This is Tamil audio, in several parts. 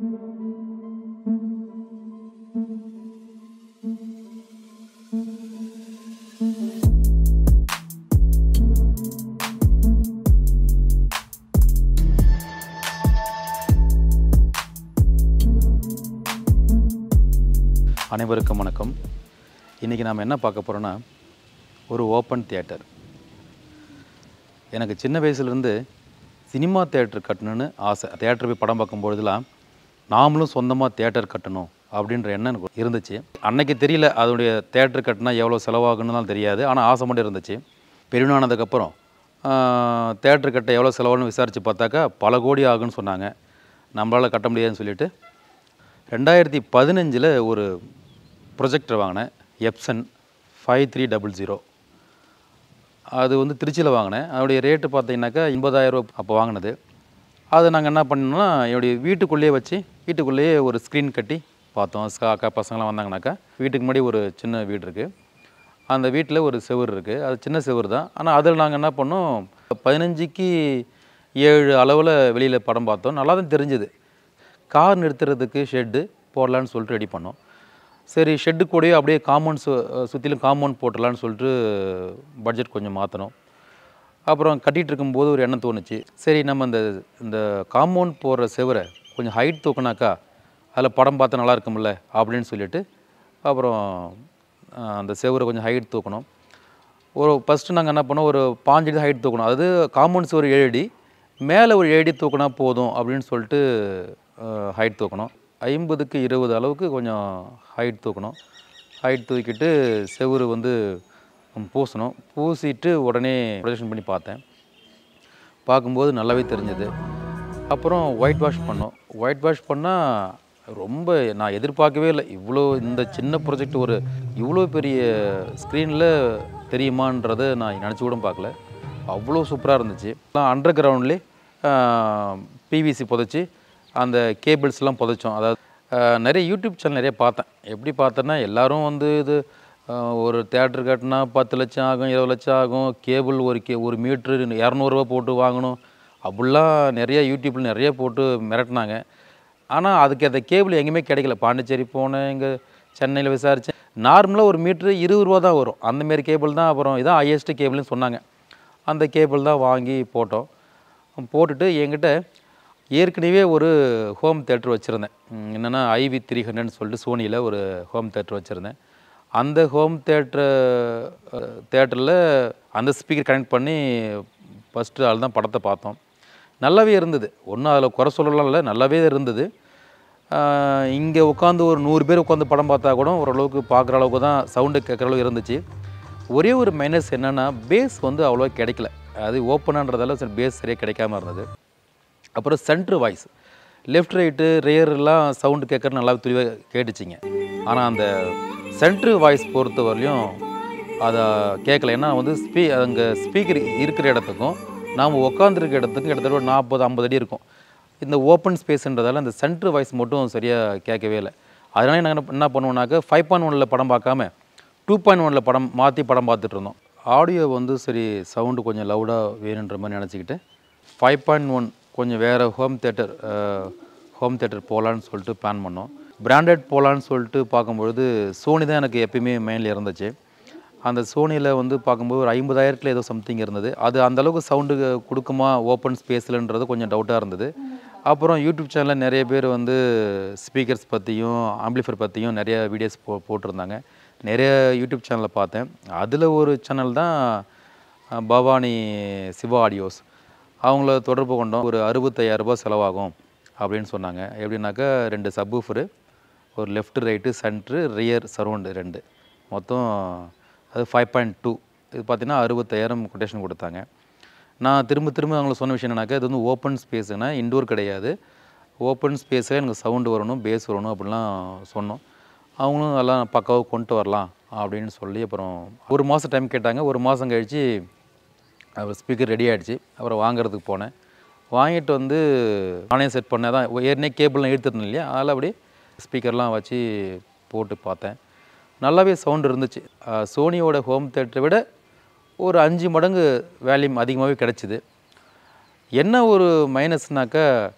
அனைவருக்கும் வணக்கம் இன்றைக்கி நாம் என்ன பார்க்க போகிறோன்னா ஒரு ஓப்பன் தியேட்டர் எனக்கு சின்ன வயசுலேருந்து சினிமா தேட்டர் கட்டணும்னு ஆசை தேட்டர் போய் படம் பார்க்கும்பொழுதுலாம் நாமளும் சொந்தமாக தேட்டர் கட்டணும் அப்படின்ற எண்ணம் எனக்கு இருந்துச்சு அன்னைக்கு தெரியல அதனுடைய தேட்டர் கட்டினா எவ்வளோ செலவாகுன்னு தெரியாது ஆனால் ஆசை மட்டும் இருந்துச்சு பெரியவனானதுக்கப்புறம் தேட்டர் கட்ட எவ்வளோ செலவாகுன்னு விசாரித்து பார்த்தாக்கா பல கோடி ஆகுன்னு சொன்னாங்க நம்மளால் கட்ட முடியாதுன்னு சொல்லிட்டு ரெண்டாயிரத்தி பதினஞ்சில் ஒரு ப்ரொஜெக்டர் வாங்கினேன் Epson five three double zero அது வந்து திருச்சியில் வாங்கினேன் அதோடைய ரேட்டு பார்த்தீங்கன்னாக்கா எண்பதாயிரம் அப்போ வாங்கினது அதை நாங்கள் என்ன பண்ணோம்னா என்னுடைய வீட்டுக்குள்ளேயே வச்சு வீட்டுக்குள்ளேயே ஒரு ஸ்க்ரீன் கட்டி பார்த்தோம் ஸ்கா- அக்கா பசங்களாம் வந்தாங்கனாக்கா வீட்டுக்கு முன்னாடி ஒரு சின்ன வீடு இருக்குது அந்த வீட்டில் ஒரு செவுரு இருக்குது அது சின்ன செவுரு தான் ஆனால் அதில் நாங்கள் என்ன பண்ணோம் பதினஞ்சுக்கு ஏழு அளவில் வெளியில் படம் பார்த்தோம் நல்லா தான் தெரிஞ்சுது கார் நிறுத்துறதுக்கு ஷெட்டு போடலான்னு சொல்லிட்டு ரெடி பண்ணோம் சரி ஷெட்டு கூடயே அப்படியே காம்பவுண்ட் சு சுற்றிலும் காம்பவுண்ட் போட்டுடலான்னு சொல்லிட்டு பட்ஜெட் கொஞ்சம் மாற்றணும் அப்புறம் கட்டிகிட்டு இருக்கும்போது ஒரு எண்ணம் தோணுச்சு சரி நம்ம இந்த இந்த காம்பவுண்ட் போடுற செவரை கொஞ்சம் ஹைட் தூக்குனாக்கா அதில் படம் பார்த்தா நல்லா இருக்கும்ல அப்படின்னு சொல்லிட்டு அப்புறம் அஹ், அந்த செவரை கொஞ்சம் ஹைட் தூக்கணும் ஒரு ஃபஸ்ட்டு நாங்கள் என்ன பண்ணோம் ஒரு பாஞ்சு அடி ஹைட் தூக்கணும் அதாவது காம்பவுண்ட் சுவர் ஏழு அடி மேலே ஒரு ஏழு அடி தூக்கினா போதும் அப்படின்னு சொல்லிட்டு ஹைட் தூக்கணும் ஐம்பதுக்கு இருபது அளவுக்கு கொஞ்சம் ஹைட் தூக்கணும் ஹைட் தூக்கிட்டு செவுரு வந்து ம், பூசணும் பூசிட்டு உடனே ப்ரொஜெக்ஷன் பண்ணி பார்த்தேன் பார்க்கும்போது நல்லாவே தெரிஞ்சது அப்புறம் ஒயிட் வாஷ் பண்ணோம் ஒயிட் வாஷ் பண்ணால் ரொம்ப நான் எதிர்பார்க்கவே இல்லை இவ்வளோ இந்த சின்ன ப்ராஜெக்ட் ஒரு இவ்வளோ பெரிய ஸ்க்ரீனில் தெரியுமான்றதை நான் நினச்சி கூட பார்க்கல அவ்வளோ சூப்பராக இருந்துச்சு நான் அண்டர் கிரவுண்ட்லேயே பிவிசி புதைச்சி அந்த கேபிள்ஸ்லாம் புதைச்சோம் அதாவது ஆஹ், நிறைய யூடியூப் சேனல் நிறைய பார்த்தேன் எப்படி பார்த்தேன்னா எல்லாரும் வந்து இது ஆஹ், ஒரு தேட்டர் கட்டினா பத்து லட்சம் ஆகும் இருபது லட்சம் ஆகும் கேபிள் ஒரு கே ஒரு மீட்ரு இரநூறுவா போட்டு வாங்கணும் அப்படிலாம் நிறைய யூடியூப்பில் நிறைய போட்டு மிரட்டினாங்க ஆனால் அதுக்கு அந்த கேபிள் எங்கேயுமே கிடைக்கல பாண்டிச்சேரி போனேன் இங்கே சென்னையில் விசாரித்தேன் நார்மலாக ஒரு மீட்ரு இருபது ரூபா தான் வரும் அந்தமாரி கேபிள் தான் அப்புறம் இதான் ஹையஸ்ட் கேபிள்னு சொன்னாங்க அந்த கேபிள் தான் வாங்கி போட்டோம் போட்டுட்டு என்கிட்ட ஏற்கனவே ஒரு ஹோம் தேட்டர் வச்சுருந்தேன் என்னென்னா ஐவி த்ரீ ஹண்ட்ரட்னு சொல்லிட்டு சோனியில் ஒரு ஹோம் தேட்டர் வச்சுருந்தேன் அந்த ஹோம் தேட்டர் தேட்டரில் அந்த ஸ்பீக்கர் கனெக்ட் பண்ணி ஃபஸ்ட்டு ஆள் தான் படத்தை பார்த்தோம் நல்லாவே இருந்தது ஒன்றும் அதில் குறை சொல்லலாம் இல்லை நல்லாவே இருந்தது இங்கே உட்காந்து ஒரு நூறு பேர் உட்காந்து படம் பார்த்தா கூட ஓரளவுக்கு பார்க்குற அளவுக்கு தான் சவுண்டு கேட்குற அளவுக்கு இருந்துச்சு ஒரே ஒரு மைனஸ் என்னென்னா பேஸ் வந்து அவ்வளோவா கிடைக்கல அது ஓப்பனான்றதால சரி பேஸ் சரியாக கிடைக்காம இருந்தது அப்புறம் சென்ட்ரு வாய்ஸ் லெஃப்ட் ரைட்டு ரேரெல்லாம் சவுண்டு கேட்குறது நல்லா தெளிவாக கேட்டுச்சிங்க ஆனால் அந்த சென்ட்ரு வாய்ஸ் பொறுத்த வரலையும் அதை கேட்கல ஏன்னா வந்து ஸ்பீ அங்கே ஸ்பீக்கர் இருக்கிற இடத்துக்கும் நாம் உட்காந்துருக்க இடத்துக்கும் கிட்டத்தட்ட ஒரு நாற்பது ஐம்பது அடி இருக்கும் இந்த ஓப்பன் ஸ்பேஸ்ன்றதால அந்த சென்ட்ரு வாய்ஸ் மட்டும் சரியாக கேட்கவே இல்லை அதனால நாங்கள் என்ன பண்ணுவோம்னாக்க ஃபைவ் பாயிண்ட் ஒனில் படம் பார்க்காம டூ பாயிண்ட் ஒனில் படம் மாற்றி படம் பார்த்துட்டு இருந்தோம் ஆடியோ வந்து சரி சவுண்டு கொஞ்சம் லவுடாக வேணுன்ற மாதிரி நினச்சிக்கிட்டு ஃபைவ் பாயிண்ட் ஒன் கொஞ்சம் வேறு ஹோம் தேட்டர் ஹோம் தேட்டர் போகலான்னு சொல்லிட்டு பிளான் பண்ணோம் பிராண்டட் போகலான்னு சொல்லிட்டு பார்க்கும்பொழுது சோனி தான் எனக்கு எப்பயுமே மைண்டில் இருந்துச்சு அந்த சோனியில் வந்து பார்க்கும்போது ஒரு ஐம்பதாயிரத்தில் ஏதோ சம்திங் இருந்தது அது அந்த அளவுக்கு சவுண்டு கொடுக்குமா ஓப்பன் ஸ்பேஸ்லன்றது கொஞ்சம் டவுட்டாக இருந்தது அப்புறம் யூடியூப் சேனலில் நிறைய பேர் வந்து ஸ்பீக்கர்ஸ் பற்றியும் ஆம்பிளிஃபர் பற்றியும் நிறைய வீடியோஸ் போ போட்டிருந்தாங்க நிறைய யூடியூப் சேனலில் பார்த்தேன் அதில் ஒரு சேனல் தான் அஹ், பவானி சிவா ஆடியோஸ் அவங்கள தொடர்பு கொண்டோம் ஒரு அறுபத்தையாயிரரூபா செலவாகும் அப்படின்னு சொன்னாங்க எப்படின்னாக்கா ரெண்டு சப்வூஃபரு ஒரு left right centre rear surround ரெண்டு மொத்தம் அது ஃபைவ் பாயிண்ட் டூ இது பார்த்தீங்கன்னா அறுபத்தாயிரம் கொட்டேஷன் கொடுத்தாங்க நான் திரும்ப திரும்ப அவங்களுக்கு சொன்ன விஷயம் என்னன்னாக்கா இது வந்து ஓப்பன் ஸ்பேஸுனா இன்டோர் கிடையாது ஓப்பன் ஸ்பேஸில் எனக்கு சவுண்டு வரணும் பேஸ் வரணும் அப்படிலாம் சொன்னோம் அவங்களும் எல்லாம் பக்காவாக கொண்டு வரலாம் அப்படின்னு சொல்லி அப்புறம் ஒரு மாதம் டைம் கேட்டாங்க ஒரு மாதம் கழித்து அப்புறம் ஸ்பீக்கர் ரெடி ஆகிடுச்சு அப்புறம் வாங்குறதுக்கு போனேன் வாங்கிட்டு வந்து நானே செட் பண்ணேன் தான் ஏற்கனவே கேபிள்லாம் எடுத்துருந்தேன் இல்லையா அதில் அப்படியே ஸ்பீக்கர்லாம் வச்சு போட்டு பார்த்தேன் நல்லாவே சவுண்ட் இருந்துச்சு அஹ் சோனியோட ஹோம் தேட்டரை விட ஒரு அஞ்சு மடங்கு வேல்யூம் அதிகமாகவே கிடச்சிது என்ன ஒரு மைனஸ்னாக்கா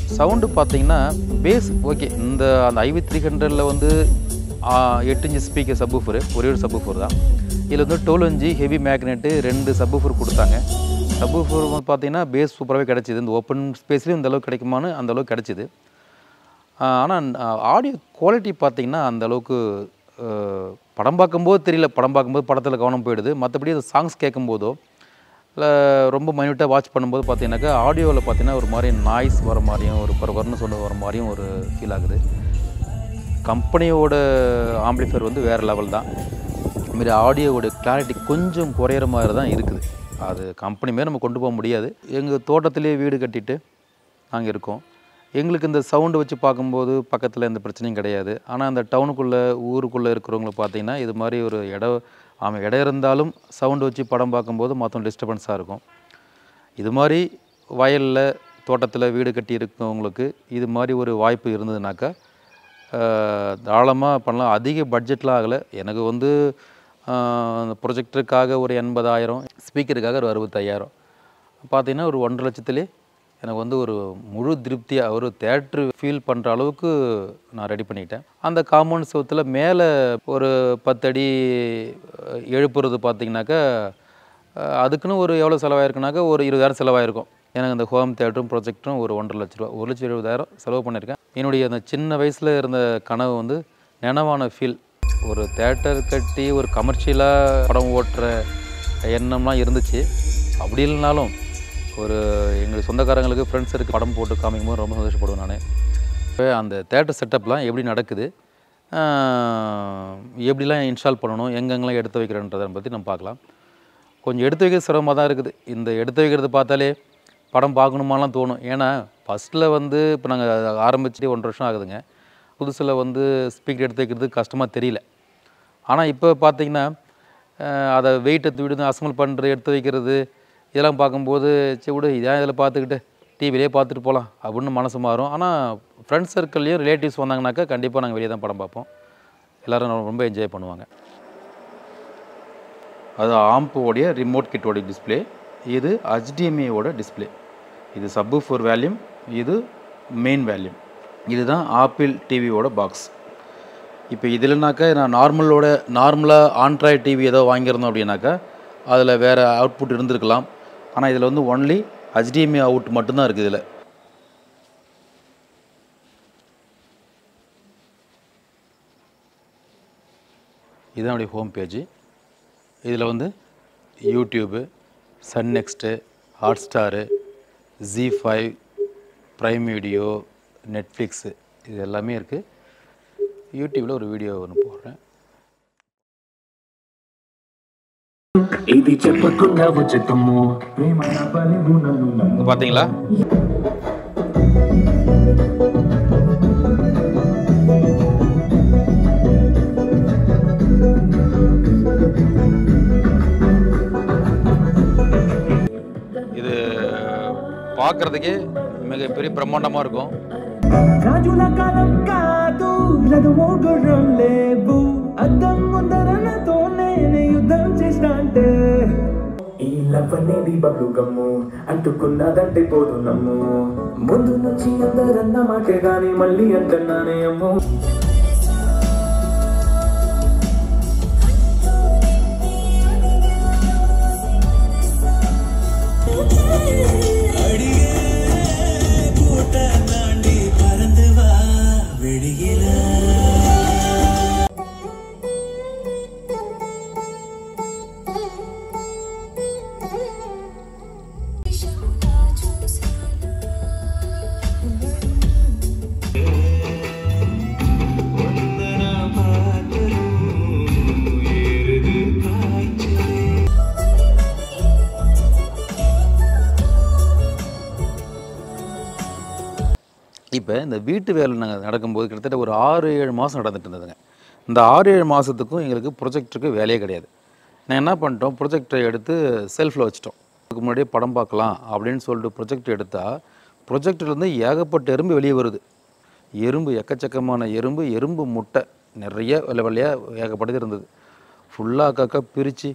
சவுண்டு பார்த்தீங்கன்னா பேஸ் ஓகே இந்த அந்த ஐவி த்ரீ ஹண்ட்ரடில் வந்து ஆ, எட்டு இன்ச்சு ஸ்பீக்கர் சப்வூஃபரு ஒரே ஒரு சப்வூஃபர் தான் இதில் வந்து டுவெல் இன்ச்சு ஹெவி மேக்னெட்டு ரெண்டு சப்வூஃபர் கொடுத்தாங்க சப்வூஃபர் வந்து பார்த்தீங்கன்னா பேஸ் சூப்பராகவே கிடச்சிது இந்த ஓப்பன் ஸ்பேஸ்லேயும் இந்த அளவுக்கு கிடைக்குமான்னு அந்த அளவுக்கு கிடச்சிது ஆனால் ஆடியோ குவாலிட்டி பார்த்தீங்கன்னா அந்த அளவுக்கு அஹ், படம் பார்க்கும்போது தெரியல படம் பார்க்கும்போது படத்தில் கவனம் போயிடுது மற்றபடி அந்த சாங்ஸ் கேட்கும்போதோ இல்லை ரொம்ப மைன்யூட்டாக வாட்ச் பண்ணும்போது பார்த்தீங்கன்னாக்கா ஆடியோவில் பார்த்தீங்கன்னா ஒரு மாதிரி நாய்ஸ் வர மாதிரியும் ஒரு பரபரன்னு சொல்ல வர மாதிரியும் ஒரு ஃபீல் ஆகுது கம்பெனியோட ஆம்பிளிஃபையர் வந்து வேறு லெவல் தான் இதுமாரி ஆடியோவோட கிளாரிட்டி கொஞ்சம் குறையிற மாதிரி தான் இருக்குது அது கம்பெனி மாரி நம்ம கொண்டு போக முடியாது எங்கள் தோட்டத்திலேயே வீடு கட்டிட்டு நாங்கள் இருக்கோம் எங்களுக்கு இந்த சவுண்டு வச்சு பார்க்கும்போது பக்கத்தில் எந்த பிரச்சனையும் கிடையாது ஆனால் அந்த டவுனுக்குள்ளே ஊருக்குள்ளே இருக்கிறவங்கள பார்த்தீங்கன்னா இது மாதிரி ஒரு இடம் ஆமாம் இடம் இருந்தாலும் சவுண்டு வச்சு படம் பார்க்கும்போது மொத்தம் டிஸ்டர்பன்ஸாக இருக்கும் இது மாதிரி வயலில் தோட்டத்தில் வீடு கட்டி இருக்கவங்களுக்கு இது மாதிரி ஒரு வாய்ப்பு இருந்ததுனாக்கா தாராளமாக பண்ணலாம் அதிக பட்ஜெட்லாம் ஆகலை எனக்கு வந்து ஆஹ், அந்த ப்ரொஜெக்டருக்காக ஒரு எண்பதாயிரம் ஸ்பீக்கருக்காக ஒரு அறுபத்தாயிரம் பார்த்தீங்கன்னா ஒரு ஒன்றரை லட்சத்துலேயே எனக்கு வந்து ஒரு முழு திருப்தியாக ஒரு தேட்ரு ஃபீல் பண்ணுற அளவுக்கு நான் ரெடி பண்ணிட்டேன் அந்த காம்பவுண்ட் சுவத்தில் மேலே ஒரு பத்தடி அஹ், எழுப்புறது பார்த்தீங்கன்னாக்கா அஹ் அதுக்குன்னு ஒரு எவ்வளோ செலவாயிருக்குனாக்கா ஒரு இருபதாயிரம் செலவாயிருக்கும் எனக்கு அந்த ஹோம் தேட்டரும் ப்ரொஜெக்டரும் ஒரு ஒன்றரை லட்ச ரூபா ஒரு லட்சம் எழுபதாயிரம் செலவு பண்ணியிருக்கேன் என்னுடைய அந்த சின்ன வயசில் இருந்த கனவு வந்து நினைவான ஃபீல் ஒரு தேட்டர் கட்டி ஒரு கமர்ஷியலாக படம் ஓட்டுற எண்ணம்லாம் இருந்துச்சு அப்படி இல்லைனாலும் ஒரு எங்கள் சொந்தக்காரங்களுக்கு ஃப்ரெண்ட்ஸருக்கு படம் போட்டு காமிக்கும் போது ரொம்ப சந்தோஷப்படுவேன் நான் இப்போ அந்த தேட்டர் செட்டப்லாம் எப்படி நடக்குது ஆஹ் எப்படிலாம் இன்ஸ்டால் பண்ணணும் எங்கெங்கெல்லாம் எடுத்து வைக்கிறேன்றதை பற்றி நம்ம பார்க்கலாம் கொஞ்சம் எடுத்து வைக்கிறது சிரமமாக தான் இருக்குது இந்த எடுத்து வைக்கிறது பார்த்தாலே படம் பார்க்கணுமாலாம் தோணும் ஏன்னா ஃபஸ்ட்டில் வந்து இப்போ நாங்கள் ஆரம்பிச்சுட்டு ஒன்றரை வருஷம் ஆகுதுங்க புதுசில் வந்து ஸ்பீக்கர் எடுத்து வைக்கிறது கஷ்டமாக தெரியல ஆனால் இப்போ பார்த்தீங்கன்னா அஹ், அதை வெயிட்டை தூக்கிட்டு அசமல் பண்ணுறது எடுத்து வைக்கிறது இதெல்லாம் பார்க்கும்போது சரி விடு இதான் இதில் பார்த்துக்கிட்டு டிவிலே பார்த்துட்டு போகலாம் அப்படின்னு மனசு மாறும் ஆனால் ஃப்ரெண்ட்ஸ் சர்க்கிள்லேயும் ரிலேட்டிவ்ஸ் வந்தாங்கனாக்கா கண்டிப்பாக நாங்கள் வெளியே தான் படம் பார்ப்போம் எல்லோரும் ரொம்ப என்ஜாய் பண்ணுவாங்க அது ஆம்போடைய ரிமோட் கிட்டோட டிஸ்ப்ளே இது HDMI-யோட டிஸ்ப்ளே இது சப்பு ஃபோர் வேல்யூம் இது மெயின் வேல்யூம் இதுதான் ஆப்பிள் டிவியோட பாக்ஸ் இப்போ இதில்னாக்கா நான் நார்மலோட நார்மலாக ஆண்ட்ராய்ட் டிவி ஏதோ வாங்கியிருந்தோம் அப்படின்னாக்கா அதில் வேறு அவுட்புட் இருந்திருக்கலாம் ஆனால் இதில் வந்து ஒன்லி HDMI அவுட் மட்டும்தான் இருக்குது இதில் இதுதான் என்னுடைய ஹோம் பேஜ் இதில் வந்து YouTube Sun NXT Hotstar Zee five Prime Video Netflix இது எல்லாமே இருக்குது யூடியூப்பில் ஒரு வீடியோ ஒன்று போடுறேன் ఇది చెప్పకుండా వచ్చేతమ్ము ప్రేమ నా బలి గుణను నమ్ము பார்த்தீங்களா இது பார்க்குறதுக்கே மிகப்பெரிய பிரம்மாண்டமாக இருக்கும் రాజుల కాలం కాదు రఘుమోగురం లేవు అద్దం ముందర నాతోనే యుద్ధం చేస్తాంటే ఈ లవ్ అనేది బబ్లు గమ్ము అంటుకున్నదంటే పోదు నమ్ము ముందు నుంచి అందరన్న మాటే గాని మళ్ళీ అంటున్నానే అమ్ము இப்போ இந்த வீட்டு வேலை நாங்கள் நடக்கும்போது கிட்டத்தட்ட ஒரு ஆறு ஏழு மாதம் நடந்துட்டு இருந்ததுங்க இந்த ஆறு ஏழு மாதத்துக்கும் எங்களுக்கு ப்ரொஜெக்டருக்கு வேலையே கிடையாது நான் என்ன பண்ணிட்டோம் ப்ரொஜெக்டரை எடுத்து செல்ஃபில் வச்சிட்டோம் அதுக்கு முன்னாடியே படம் பார்க்கலாம் அப்படின்னு சொல்லிட்டு ப்ரொஜெக்டர் எடுத்தால் ப்ரொஜெக்டர்லேருந்து ஏகப்பட்ட எறும்பு வெளியே வருது எறும்பு எக்கச்சக்கமான எறும்பு எறும்பு முட்டை நிறைய வெள்ளை வெள்ளையாக ஏகப்பட்டது இருந்தது ஃபுல்லாக அக்காக்கா பிரித்து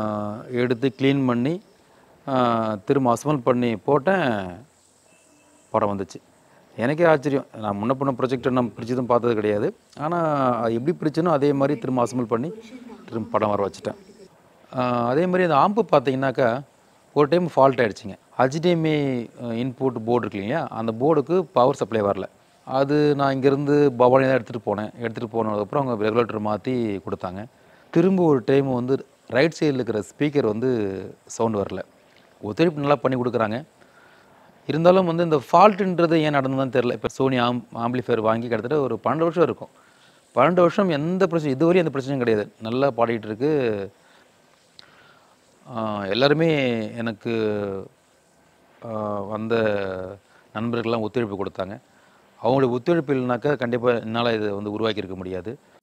எடுத்து க்ளீன் பண்ணி ஆஹ், திரும்ப அசமல் பண்ணி போட்டேன் படம் வந்துச்சு எனக்கே ஆச்சரியம் நான் முன்ன பண்ண ப்ரொஜெக்டை நான் பிரிச்சதும் பார்த்தது கிடையாது ஆனால் எப்படி பிரிச்சனோ அதே மாதிரி திரும்ப அசம்பிள் பண்ணி திரும்ப படம் வர வச்சுட்டேன் ஆஹ் அதே மாதிரி அந்த ஆம்பு பார்த்தீங்கன்னாக்கா ஒரு டைம் ஃபால்ட் ஆகிடுச்சிங்க HDMI இன்புட் போர்டு இருக்கு இல்லையா அந்த போர்டுக்கு பவர் சப்ளை வரல அது நான் இங்கேருந்து பவானி தான் எடுத்துகிட்டு போனேன் எடுத்துகிட்டு போனதுக்கப்புறம் அவங்க ரெகுலேட்டர் மாற்றி கொடுத்தாங்க திரும்ப ஒரு டைம் வந்து ரைட் சைடில் இருக்கிற ஸ்பீக்கர் வந்து சவுண்ட் வரல ஒத்துழைப்பு நல்லா பண்ணி கொடுக்குறாங்க இருந்தாலும் வந்து இந்த ஃபால்ட்டுன்றது ஏன் நடந்ததுன்னு தெரில இப்போ சோனி ஆம் ஆம்பிளிஃபையர் வாங்கி கிட்டத்தட்ட ஒரு பன்னெண்டு வருஷம் இருக்கும் பன்னெண்டு வருஷம் எந்த பிரச்சனை இதுவரையும் எந்த பிரச்சனையும் கிடையாது நல்லா பாடிட்டு இருக்கு ஆஹ் எல்லாருமே எனக்கு ஆஹ் வந்த நண்பர்கள்லாம் ஒத்துழைப்பு கொடுத்தாங்க அவங்களுடைய ஒத்துழைப்பு இல்லைனாக்கா கண்டிப்பாக என்னால் இதை வந்து உருவாக்கியிருக்க முடியாது